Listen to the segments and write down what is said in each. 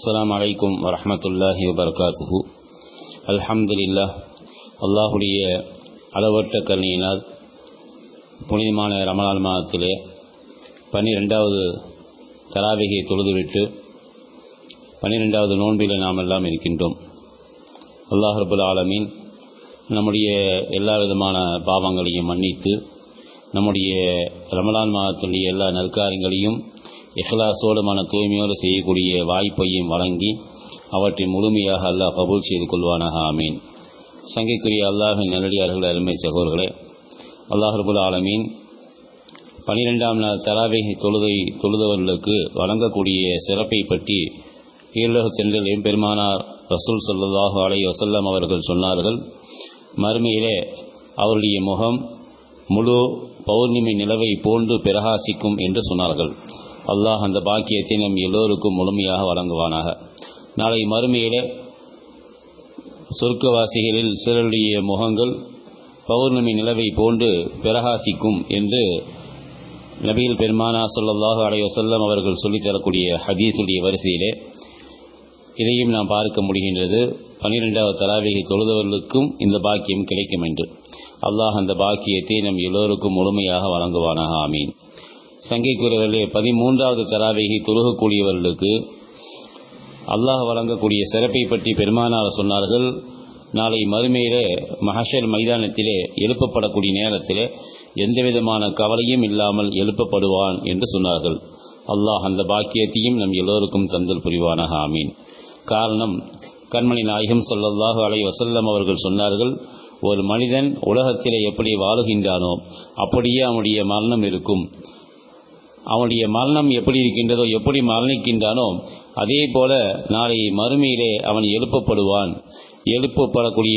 السلام عليكم ورحمة الله وبركاته الحمد لله அல்லாஹுடைய அளவற்ற கருணையினால் புனிதமான ரமலான் மாதத்திலே பன்னிரெண்டாவது தராவிகை தொழுதுவிட்டு பன்னிரெண்டாவது நோன்பில் நாம் எல்லாம் இருக்கின்றோம் அல்லாஹ் ரபுல் ஆலமீன் நம்முடைய எல்லா விதமான பாவங்களையும் மன்னித்து நம்முடைய ரமலான் மாதத்துடைய எல்லா நற்காரியங்களையும் இஹ்லாசோடு மன தூய்மையோடு செய்யக்கூடிய வாய்ப்பையும் வழங்கி அவற்றை முழுமையாக அல்லாஹ் கபூல் செய்து கொள்வானாக ஆமீன் சங்கைக்குரிய அல்லாஹின் நல்லடியார்கள் அருமை சகோதரர்களே அல்லாஹ் ரபுல் ஆலமீன் பனிரெண்டாம் நாள் தராவேகி தொழுகை தொழுதவர்களுக்கு வழங்கக்கூடிய சிறப்பை பற்றி ஈழக சென்றல் எம்பெருமானார் ரசூல் சல்லாஹு அலை வசல்லம் அவர்கள் சொன்னார்கள் மறுமையிலே அவருடைய முகம் முழு பௌர்ணமி நிலவை போன்று பிரகாசிக்கும் என்று சொன்னார்கள் அல்லாஹ் அந்த பாக்கியத்தை நம் எல்லோருக்கும் முழுமையாக வழங்குவானாக நாளை மறுமையிலே சொர்க்கவாசிகளில் சிலருடைய முகங்கள் பௌர்ணமி நிலவை போன்று பிரகாசிக்கும் என்று நபிகள் பெருமானா சொல்லல்லாஹு அலைய வசல்லம் அவர்கள் சொல்லித்தரக்கூடிய ஹதீஸுடைய வரிசையிலே இதையும் நாம் பார்க்க முடிகின்றது பனிரெண்டாவது தலாவிகை தொழுதவர்களுக்கும் இந்த பாக்கியம் கிடைக்கும் என்று அல்லாஹ் அந்த பாக்கியத்தை நம் எல்லோருக்கும் முழுமையாக வழங்குவானாக ஆமீன் சங்கைக்குரியவர்களே பதிமூன்றாவது தராவிகை தொழுகக்கூடியவர்களுக்கு அல்லாஹ் வழங்கக்கூடிய சிறப்பை பற்றி பெருமானார் சொன்னார்கள் நாளை மறுமையிலே மஹஷர் மைதானத்திலே எழுப்பப்படக்கூடிய நேரத்திலே எந்தவிதமான கவலையும் இல்லாமல் எழுப்பப்படுவான் என்று சொன்னார்கள் அல்லாஹ் அந்த பாக்கியத்தையும் நம் எல்லோருக்கும் தந்தல் புரிவானாக ஆமீன் காரணம் கண்மணி நாயகம் சொல்லல்லாஹு அலை வசல்லம் அவர்கள் சொன்னார்கள் ஒரு மனிதன் உலகத்திலே எப்படி வாழுகின்றானோ அப்படியே அவனுடைய மரணம் இருக்கும் அவனுடைய மரணம் எப்படி இருக்கின்றதோ எப்படி மரணிக்கின்றானோ அதே போல நாளை மறுமையிலே அவன் எழுப்பப்படுவான் எழுப்பப்படக்கூடிய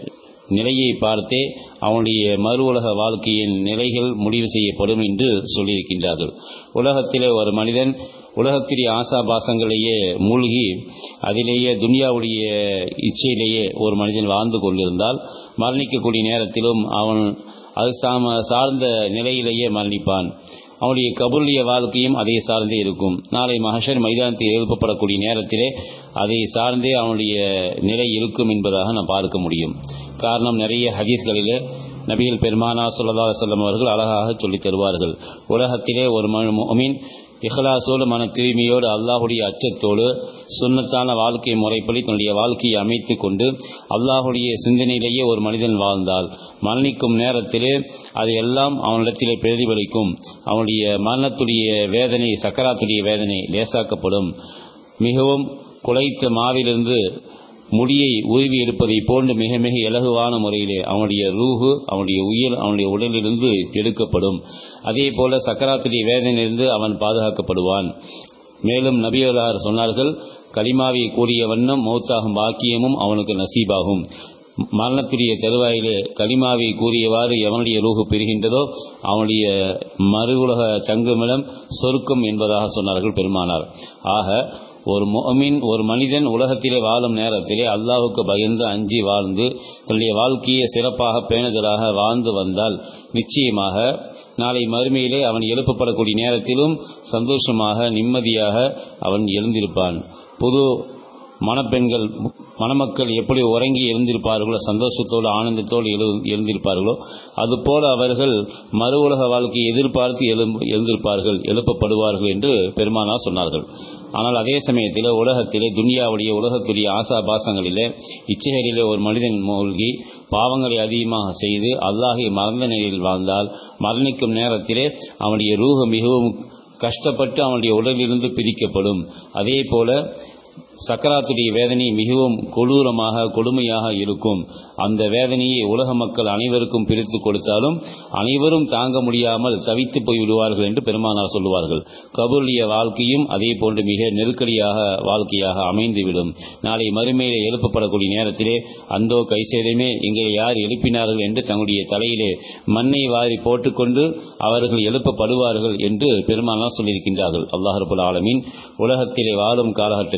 நிலையை பார்த்தே அவனுடைய மறு உலக வாழ்க்கையின் நிலைகள் முடிவு செய்யப்படும் என்று சொல்லியிருக்கின்றார்கள் உலகத்திலே ஒரு மனிதன் உலகத்திலே ஆசாபாசங்களையே மூழ்கி அதிலேயே துனியாவுடைய இச்சையிலேயே ஒரு மனிதன் வாழ்ந்து கொண்டிருந்தால் மரணிக்கக்கூடிய நேரத்திலும் அவன் அது சாம சார்ந்த நிலையிலேயே மரணிப்பான் அவனுடைய கபுல்லிய வாழ்க்கையும் அதை சார்ந்தே இருக்கும் நாளை மகஷர் மைதானத்தில் எழுப்பப்படக்கூடிய நேரத்திலே அதை சார்ந்தே அவனுடைய நிலை இருக்கும் என்பதாக நாம் பார்க்க முடியும் காரணம் நிறைய ஹதீஸ்களிலே நபிகள் பெருமானா சொல்லதா செல்லம் அவர்கள் அழகாக சொல்லித் தருவார்கள் உலகத்திலே ஒரு மீன் இஹ்லாசோடு மன தூய்மையோடு அல்லாஹுடைய அச்சத்தோடு சுண்ணத்தான வாழ்க்கை முறைப்படி தன்னுடைய வாழ்க்கையை அமைத்து கொண்டு அல்லாஹுடைய சிந்தனையிலேயே ஒரு மனிதன் வாழ்ந்தால் மரணிக்கும் நேரத்திலே அதையெல்லாம் அவனிடத்திலே பிரதிபலிக்கும் அவனுடைய மரணத்துடைய வேதனை சக்கராத்துடைய வேதனை லேசாக்கப்படும் மிகவும் குலைத்த மாவிலிருந்து முடியை உருவி எடுப்பதை போன்று மிக மிக இலகுவான முறையிலே அவனுடைய ரூஹு அவனுடைய உயிர் அவனுடைய உடலிலிருந்து எடுக்கப்படும் அதே போல சக்கராத்துடைய வேதனையிலிருந்து அவன் பாதுகாக்கப்படுவான் மேலும் நபியலார் சொன்னார்கள் கலிமாவை கூறிய வண்ணம் மௌத்தாகும் பாக்கியமும் அவனுக்கு நசீபாகும் மரணத்துடைய தருவாயிலே களிமாவை கூறியவாறு எவனுடைய ரூகு பெறுகின்றதோ அவனுடைய மறு உலக தங்குமிடம் சொருக்கம் என்பதாக சொன்னார்கள் பெருமானார் ஆக ஒரு மொமின் ஒரு மனிதன் உலகத்திலே வாழும் நேரத்திலே அல்லாஹுக்கு பயந்து அஞ்சி வாழ்ந்து தன்னுடைய வாழ்க்கையை சிறப்பாக பேணுதலாக வாழ்ந்து வந்தால் நிச்சயமாக நாளை மறுமையிலே அவன் எழுப்பப்படக்கூடிய நேரத்திலும் சந்தோஷமாக நிம்மதியாக அவன் எழுந்திருப்பான் புது மணப்பெண்கள் மணமக்கள் எப்படி உறங்கி எழுந்திருப்பார்களோ சந்தோஷத்தோடு ஆனந்தத்தோடு எழு எழுந்திருப்பார்களோ அதுபோல அவர்கள் மறு உலக வாழ்க்கையை எதிர்பார்த்து எழு எழுந்திருப்பார்கள் எழுப்பப்படுவார்கள் என்று பெருமானா சொன்னார்கள் ஆனால் அதே சமயத்தில் உலகத்திலே துனியாவுடைய உலகத்துடைய ஆசா பாசங்களிலே இச்சைகளிலே ஒரு மனிதன் மூழ்கி பாவங்களை அதிகமாக செய்து அல்லாஹை மறந்த நிலையில் வாழ்ந்தால் மரணிக்கும் நேரத்திலே அவனுடைய ரூஹ மிகவும் கஷ்டப்பட்டு அவனுடைய உடலிலிருந்து பிரிக்கப்படும் அதே போல சக்கராத்துடைய வேதனை மிகவும் கொடூரமாக கொடுமையாக இருக்கும் அந்த வேதனையை உலக மக்கள் அனைவருக்கும் பிரித்து கொடுத்தாலும் அனைவரும் தாங்க முடியாமல் தவித்து போய் விடுவார்கள் என்று பெருமானார் சொல்லுவார்கள் கபூலிய வாழ்க்கையும் அதே போன்று மிக நெருக்கடியாக வாழ்க்கையாக அமைந்துவிடும் நாளை மறுமையிலே எழுப்பப்படக்கூடிய நேரத்திலே அந்தோ கைசேதமே இங்கே யார் எழுப்பினார்கள் என்று தங்களுடைய தலையிலே மண்ணை வாரி போட்டுக்கொண்டு அவர்கள் எழுப்பப்படுவார்கள் என்று பெருமானார் சொல்லியிருக்கின்றார்கள் அல்லாஹ் ரபுல் ஆலமீன் உலகத்திலே வாழும் காலகட்டத்திலே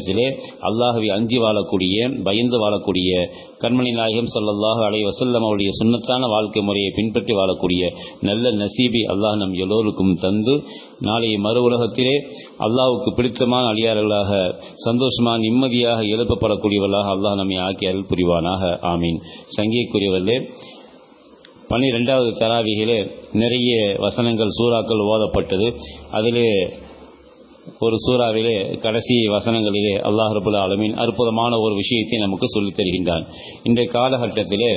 அல்லாஹவை அஞ்சி வாழக்கூடிய பயந்து வாழக்கூடிய கண்மணி நாயகம் ஸல்லல்லாஹு அலைஹி வஸல்லம் அவருடைய சுன்னத்தான வாழ்க்கை முறையை பின்பற்றி வாழக்கூடிய நல்ல நசீபி அல்லாஹ் நம் எல்லோருக்கும் தந்து நாளைய மறு உலகத்திலே அல்லாஹ்வுக்கு பிடித்தமான அடியார்களாக சந்தோஷமாக நிம்மதியாக எழுப்பப்படக்கூடியவர்களாக அல்லாஹ் நம்மை ஆக்கி அருள் புரிவானாக ஆமீன் சங்கியக்குரியவர்களே பன்னிரெண்டாவது தராவிகளே நிறைய வசனங்கள் சூறாக்கள் ஓதப்பட்டது அதிலே ஒரு சூறாவிலே கடைசி வசனங்களிலே அல்லாஹ் ரபுல் ஆலமீன் அற்புதமான ஒரு விஷயத்தை நமக்கு சொல்லித் தருகின்றான் இன்றைய காலகட்டத்திலே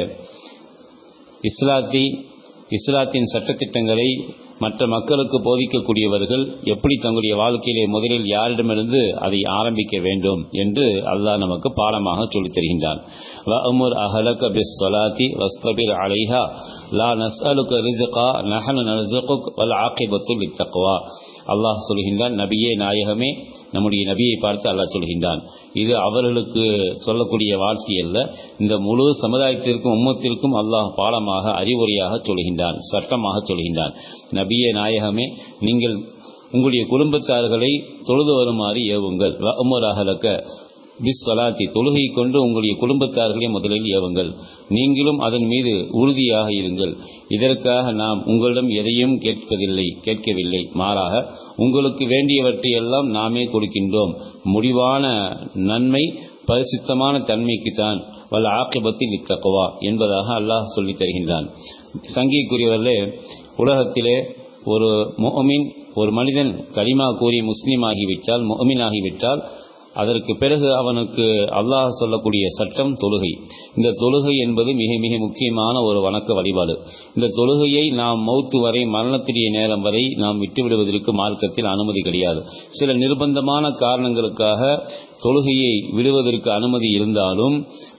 இஸ்லாத்தை இஸ்லாத்தின் சட்டத்திட்டங்களை மற்ற மக்களுக்கு போதிக்கக்கூடியவர்கள் எப்படி தங்களுடைய வாழ்க்கையிலே முதலில் யாரிடமிருந்து அதை ஆரம்பிக்க வேண்டும் என்று அல்லாஹ் நமக்கு பாடமாக சொல்லித் தருகின்றான் வஅமுர் அஹலக பிஸ் ஸலாத்தி வஸ்தபிர் அலைஹா லா நஸ்அலுக ரிஸ்கா நஹனு நர்சுகுக் வல் ஆகிபத்து லித்தக்வா அல்லாஹ் சொல்கின்றான் நபியே நாயகமே நம்முடைய நபியை பார்த்து அல்லாஹ் சொல்கின்றான் இது அவர்களுக்கு சொல்லக்கூடிய வார்த்தை அல்ல இந்த முழு சமுதாயத்திற்கும் உம்மத்திற்கும் அல்லாஹ் பாடமாக அறிவுரையாக சொல்கின்றான் சட்டமாக சொல்கின்றான் நபியே நாயகமே நீங்கள் உங்களுடைய குடும்பத்தார்களை தொழுது வருமாறு ஏவுங்கள் வமுரஹலக்க பிஸ் சலாத்தி தொழுகை கொண்டு உங்களுடைய குடும்பத்தார்களை முதலில் ஏவுங்கள் நீங்களும் அதன் மீது உறுதியாக இருங்கள் இதற்காக நாம் உங்களிடம் எதையும் கேட்பதில்லை கேட்கவில்லை மாறாக உங்களுக்கு வேண்டியவற்றையெல்லாம் நாமே கொடுக்கின்றோம் முடிவான நன்மை பரிசுத்தமான தன்மைக்குத்தான் வல்ல ஆக்கிபத்தில் இத்தக்குவா என்பதாக அல்லாஹ் சொல்லித் தருகின்றான் சங்கிக்குரியவர்களே உலகத்திலே ஒரு மொமின் ஒரு மனிதன் கலிமா கூறி முஸ்லீம் ஆகிவிட்டால் மொமின் ஆகிவிட்டால் அதற்கு பிறகு அவனுக்கு அல்லாஹ் சொல்லக்கூடிய சட்டம் தொழுகை இந்த தொழுகை என்பது மிக மிக முக்கியமான ஒரு வணக்க வழிபாடு இந்த தொழுகையை நாம் மௌத்து வரை மரணத்துடைய நேரம் வரை நாம் விட்டுவிடுவதற்கு மார்க்கத்தில் அனுமதி கிடையாது சில நிர்பந்தமான காரணங்களுக்காக தொழுகையை விடுவதற்கு அனுமதி இருந்தாலும்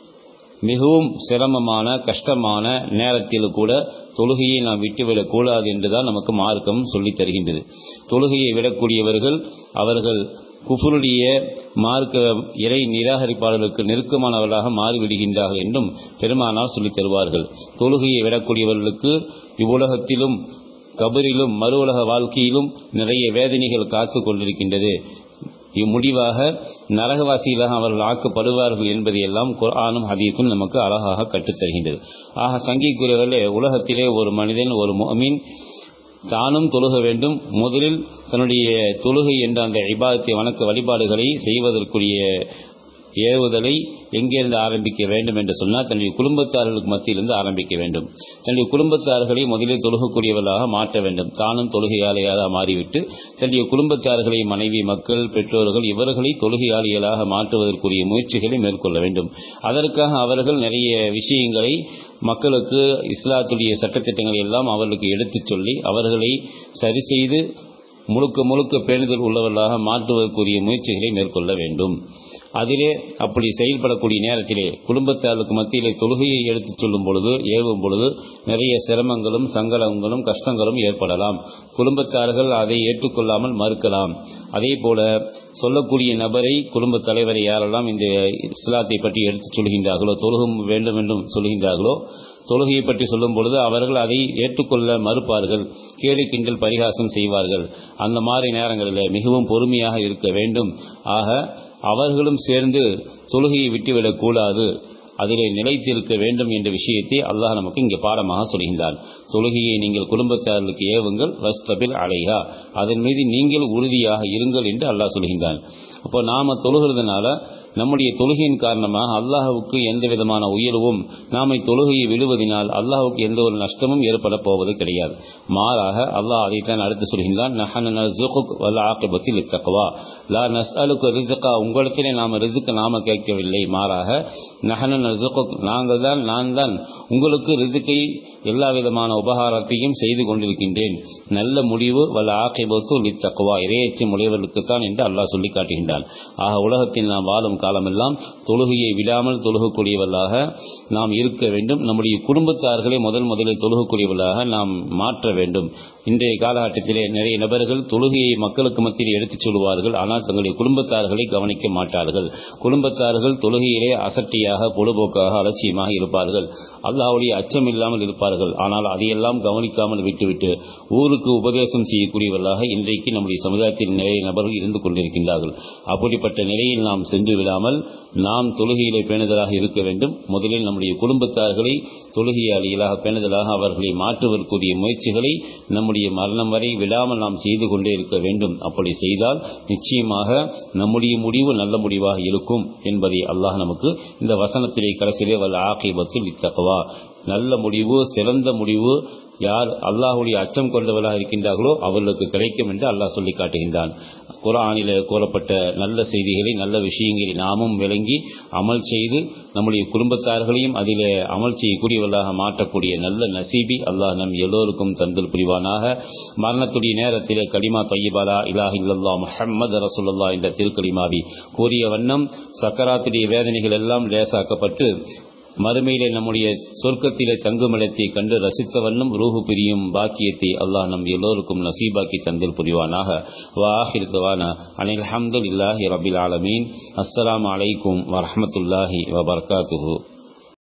மிகவும் சிரமமான கஷ்டமான நேரத்தில் கூட தொழுகையை நாம் விட்டுவிடக் கூடாது என்றுதான் நமக்கு மார்க்கம் சொல்லித் தருகின்றது தொழுகையை விடக்கூடியவர்கள் அவர்கள் குஃபருடைய மார்க்க இறை நிராகரிப்பாளர்களுக்கு நெருக்கமானவர்களாக மாறிவிடுகின்றார்கள் என்றும் பெருமானால் சொல்லித் தருவார்கள் தொழுகையை விடக்கூடியவர்களுக்கு இவ்வுலகத்திலும் கபரிலும் மறு உலக வாழ்க்கையிலும் நிறைய வேதனைகள் காத்து கொண்டிருக்கின்றது இம்முடிவாக நரகவாசிகளாக அவர்கள் ஆக்கப்படுவார்கள் என்பதையெல்லாம் குர்ஆனும் ஹதீஸும் நமக்கு அழகாக கற்றுத்தருகின்றது ஆக சங்கிக்குரியவர்களே உலகத்திலே ஒரு மனிதன் ஒரு மொமீன் தானும் தொழுக வேண்டும் முதலில் தன்னுடைய தொழுகை என்ற அந்த இபாதத்தை வணக்க வழிபாடுகளை செய்வதற்குரிய ஏவுதலை எங்கிருந்து ஆரம்பிக்க வேண்டும் என்று சொன்னால் தன்னுடைய குடும்பத்தார்களுக்கு மத்தியிலிருந்து ஆரம்பிக்க வேண்டும் தன்னுடைய குடும்பத்தார்களை முதலில் தொழுகக்கூடியவர்களாக மாற்ற வேண்டும் தானும் தொழுகையாளியாக மாறிவிட்டு தன்னுடைய குடும்பத்தார்களை மனைவி மக்கள் பெற்றோர்கள் இவர்களை தொழுகையாளிகளாக மாற்றுவதற்குரிய முயற்சிகளை மேற்கொள்ள வேண்டும் அதற்காக அவர்கள் நிறைய விஷயங்களை மக்களுக்கு இஸ்லாத்துடைய சட்டத்திட்டங்களை எல்லாம் அவர்களுக்கு எடுத்துச் சொல்லி அவர்களை சரி செய்து முழுக்க முழுக்க பேணுதல் உள்ளவர்களாக மாற்றுவதற்குரிய முயற்சிகளை மேற்கொள்ள வேண்டும் அதிலே அப்படி செயல்படக்கூடிய நேரத்திலே குடும்பத்தாருக்கு மத்தியிலே தொழுகையை எடுத்துச் சொல்லும் பொழுது ஏவும் பொழுது நிறைய சிரமங்களும் சங்கடங்களும் கஷ்டங்களும் ஏற்படலாம் குடும்பத்தார்கள் அதை ஏற்றுக்கொள்ளாமல் மறுக்கலாம் அதே போல சொல்லக்கூடிய நபரை குடும்ப தலைவரை யாரெல்லாம் இந்த இஸ்லாத்தை பற்றி எடுத்துச் சொல்கின்றார்களோ தொழுகும் வேண்டும் என்றும் சொல்கின்றார்களோ தொழுகையை பற்றி சொல்லும் பொழுது அவர்கள் அதை ஏற்றுக்கொள்ள மறுப்பார்கள் கேலி கிண்டல் பரிகாசம் செய்வார்கள் அந்த மாதிரி நேரங்களில் மிகவும் பொறுமையாக இருக்க வேண்டும் ஆக அவர்களும் சேர்ந்து தொழுகையை விட்டுவிடக் கூடாது அதிலே நிலைத்திருக்க வேண்டும் என்ற விஷயத்தை அல்லாஹ் நமக்கு இங்கே பாடமாக சொல்கின்றான் தொழுகையை நீங்கள் குடும்பத்தார்களுக்கு ஏவுங்கள் வஸ்தபில் அலைஹா அதன் மீது நீங்கள் உறுதியாக இருங்கள் என்று அல்லாஹ் சொல்கின்றான் அப்போ நாம தொழுகிறதுனால நம்முடைய தொழுகையின் காரணமாக அல்லாஹுக்கு எந்த விதமான உயர்வும் நாமை தொழுகையை விடுவதனால் அல்லாஹுக்கு எந்த ஒரு நஷ்டமும் ஏற்பட போவது கிடையாது மாறாக அல்லாஹ் அதைத்தான் அடுத்து சொல்கின்றான் நஹன நர்சுகுக் வல் ஆக்கிபத்தில் இத்தக்வா லா நஸ்அலுக்கு ரிசுகா உங்களிடத்திலே நாம ரிசுக்கு நாம கேட்கவில்லை மாறாக நஹன நர்சுகுக் நாங்கள் தான் நான் தான் உங்களுக்கு ரிசுக்கை எல்லா விதமான உபகாரத்தையும் செய்து கொண்டிருக்கின்றேன் நல்ல முடிவு வல்ல ஆக்கிபத்து லித்தக்வா இறையச்சம் உடையவர்களுக்குத்தான் என்று அல்லாஹ் சொல்லி காட்டுகின்றான் ஆக உலகத்தில் நாம் வாழும் காலமெல்லாம் தொழுகையை விடாமல் தொழுகக்கூடியவர்களாக நாம் இருக்க வேண்டும் நம்முடைய குடும்பத்தார்களை முதல் முதலில் தொழுகக்கூடியவர்களாக நாம் மாற்ற வேண்டும் இன்றைய காலகட்டத்திலே நிறைய நபர்கள் தொழுகையை மக்களுக்கு மத்தியில் எடுத்துச் சொல்வார்கள் ஆனால் தங்களுடைய குடும்பத்தார்களை கவனிக்க மாட்டார்கள் குடும்பத்தார்கள் தொழுகையிலே அசட்டியாக பொழுது பொழுதுபோக்காக அலட்சியமாக இருப்பார்கள் அல்லாவுடைய அச்சம் இல்லாமல் இருப்பார்கள் ஆனால் அதையெல்லாம் கவனிக்காமல் விட்டுவிட்டு ஊருக்கு உபதேசம் செய்யக்கூடியவர்களாக இன்றைக்கு நம்முடைய சமுதாயத்தில் நிறைய நபர்கள் இருந்து கொண்டிருக்கின்றார்கள் அப்படிப்பட்ட நிலையில் நாம் சென்று விடாமல் நாம் தொழுகையிலே பேணுதலாக இருக்க வேண்டும் முதலில் நம்முடைய குடும்பத்தார்களை தொழுகையாளிகளாக பேணுதலாக அவர்களை மாற்றுவதற்குரிய முயற்சிகளை நம்முடைய மரணம் வரை விடாமல் நாம் செய்து கொண்டே இருக்க வேண்டும் அப்படி செய்தால் நிச்சயமாக நம்முடைய முடிவு நல்ல முடிவாக இருக்கும் என்பதை அல்லாஹ் நமக்கு இந்த வசனத்திலே கடைசியிலே வல்ல ஆக்கிபத்தில் இத்தகவா நல்ல முடிவு சிறந்த முடிவு யார் அல்லாஹுடைய அச்சம் கொண்டவர்களாக இருக்கின்றார்களோ அவர்களுக்கு கிடைக்கும் என்று அல்லாஹ் சொல்லி காட்டுகின்றான் குரானில் கூறப்பட்ட நல்ல செய்திகளை நல்ல விஷயங்களை நாமும் விளங்கி அமல் செய்து நம்முடைய குடும்பத்தார்களையும் அதிலே அமல் செய்யக்கூடியவர்களாக மாற்றக்கூடிய நல்ல நசீபி அல்லாஹ் நம் எல்லோருக்கும் தந்தல் புரிவானாக மரணத்துடைய நேரத்திலே கலிமா தொய்யபாலா இலாஹ் இல்லல்லா முஹம்மது ரசூலுல்லா என்ற திருக்கலிமாவி கூறிய வண்ணம் சக்கராத்துடைய வேதனைகள் எல்லாம் லேசாக்கப்பட்டு மறுமையிலே நம்முடைய சொர்க்கத்திலே தங்குமிடத்தை கண்டு ரசித்த வண்ணம் ரூஹு பிரியும் பாக்கியத்தை அல்லாஹ் நம் எல்லோருக்கும் நசீபாக்கி தந்தில் புரிவானாக வாஹிர் தவானா அனில் அஹமதுல்லாஹி ரபில் ஆலமீன் அஸ்ஸலாமு அலைக்கும் வரஹமத்துல்லாஹி வபர்காத்துஹு